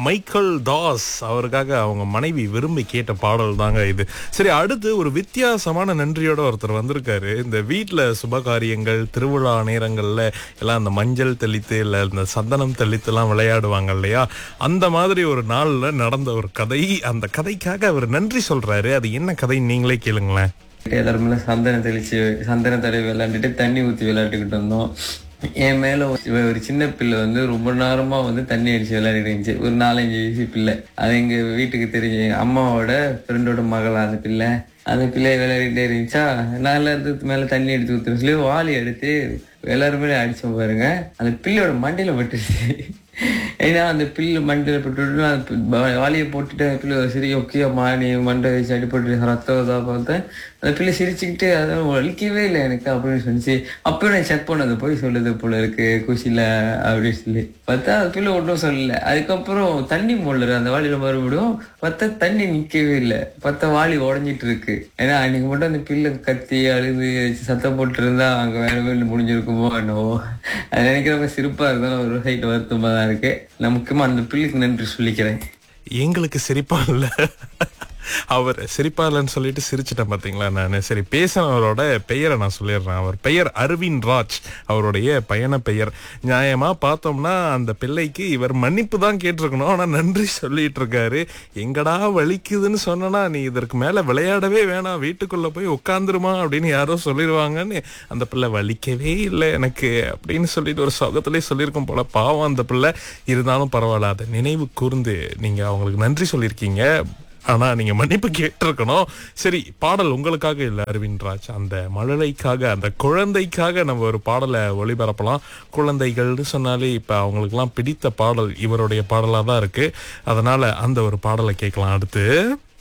Michael Das அவருக்காக அவங்க மனைவி விரும்பி கேட்ட பாடல் தாங்க இது சரி அடுத்து ஒரு வித்தியாசமான நன்றியோட ஒருத்தர் வந்திருக்காரு இந்த வீட்டில் சுபகாரியங்கள் திருவிழா நேரங்கள்ல எல்லாம் அந்த மஞ்சள் தெளித்து இல்லை இந்த சந்தனம் தெளித்துலாம் விளையாடுவாங்க இல்லையா அந்த மாதிரி ஒரு நாள்ல நடந்த ஒரு கதை அந்த கதைக்காக அவர் நன்றி சொல்றாரு அது என்ன கதை நீங்களே கேளுங்களேன் எல்லாருமே சந்தனம் தெளிச்சு சந்தன தடவி விளையாண்டுட்டு தண்ணி ஊற்றி விளையாட்டுக்கிட்டு இருந்தோம் என் மேல ஒரு ஒரு சின்ன பிள்ளை வந்து ரொம்ப நேரமா வந்து தண்ணி அடிச்சு விளையாடிட்டு இருந்துச்சு ஒரு நாலஞ்சு வயசு பிள்ளை அது எங்க வீட்டுக்கு தெரிஞ்ச எங்க அம்மாவோட ஃப்ரெண்டோட மகளா அந்த பிள்ளை அந்த பிள்ளை விளையாடிட்டே இருந்துச்சா நான் எல்லாத்துக்கு மேல தண்ணி எடுத்து ஊத்துறேன் சொல்லி வாளி எடுத்து எல்லாருமே அடிச்சோம் பாருங்க அந்த பிள்ளையோட மண்டையில பட்டுருச்சு ஏன்னா அந்த பில்லு மண்டையில போட்டுட்டு அந்த பி- வா- வாளியை போட்டுட்டு அந்த பிள்ளை சரி ஓகே அம்மா நீ மண்டை வச்சு அடிபட்டு ரத்தம் இதா பார்த்தேன் அந்த பிள்ளை சிரிச்சுக்கிட்டு அதான் வலிக்கவே இல்லை எனக்கு அப்படின்னு சொன்னிச்சு அப்பயும் நான் செக் பண்ணது போய் சொல்லுது போல இருக்கு குஷில அப்படின்னு சொல்லி பார்த்தா அந்த பிள்ளை ஒன்றும் சொல்லல அதுக்கப்புறம் தண்ணி மோடல அந்த வாளியில மறுபடியும் பார்த்தா தண்ணி நிக்கவே இல்லை பார்த்தா வாளி உடஞ்சிட்டு இருக்கு ஏன்னா அன்னைக்கு மட்டும் அந்த பிள்ளை கத்தி அழுது சத்தம் போட்டு இருந்தா அங்க வேற வேலை முடிஞ்சிருக்குமோ என்னவோ அது நினைக்கிறப்ப சிரிப்பா இருந்தாலும் ஒரு சைட் வருத்தமா தான் இருக்கு நான் முக்கியமா அந்த பிள்ளைக்கு நன்றி சொல்லிக்கிறேன் எங்களுக்கு சிரிப்பா இல்ல அவர் சிரிப்பா இல்லைன்னு சொல்லிட்டு சிரிச்சிட்டேன் பாத்தீங்களா நான் சரி பேசினவரோட பெயரை நான் சொல்லிடுறேன் அவர் பெயர் அரவிந்த் ராஜ் அவருடைய பயண பெயர் நியாயமா பார்த்தோம்னா அந்த பிள்ளைக்கு இவர் மன்னிப்பு தான் கேட்டிருக்கணும் ஆனா நன்றி சொல்லிட்டு இருக்காரு எங்கடா வலிக்குதுன்னு சொன்னனா நீ இதற்கு மேல விளையாடவே வேணாம் வீட்டுக்குள்ள போய் உட்காந்துருமா அப்படின்னு யாரோ சொல்லிடுவாங்கன்னு அந்த பிள்ளை வலிக்கவே இல்லை எனக்கு அப்படின்னு சொல்லிட்டு ஒரு சொகத்திலே சொல்லியிருக்கும் போல பாவம் அந்த பிள்ளை இருந்தாலும் பரவாயில்ல அதை நினைவு கூர்ந்து நீங்க அவங்களுக்கு நன்றி சொல்லியிருக்கீங்க ஆனா நீங்க மன்னிப்பு கேட்டிருக்கணும் சரி பாடல் உங்களுக்காக இல்ல அரவிந்த் ராஜ் அந்த மழலைக்காக அந்த குழந்தைக்காக நம்ம ஒரு பாடலை ஒளிபரப்பலாம் குழந்தைகள்னு சொன்னாலே இப்ப அவங்களுக்குலாம் பிடித்த பாடல் இவருடைய பாடலா தான் இருக்கு அதனால அந்த ஒரு பாடலை கேட்கலாம் அடுத்து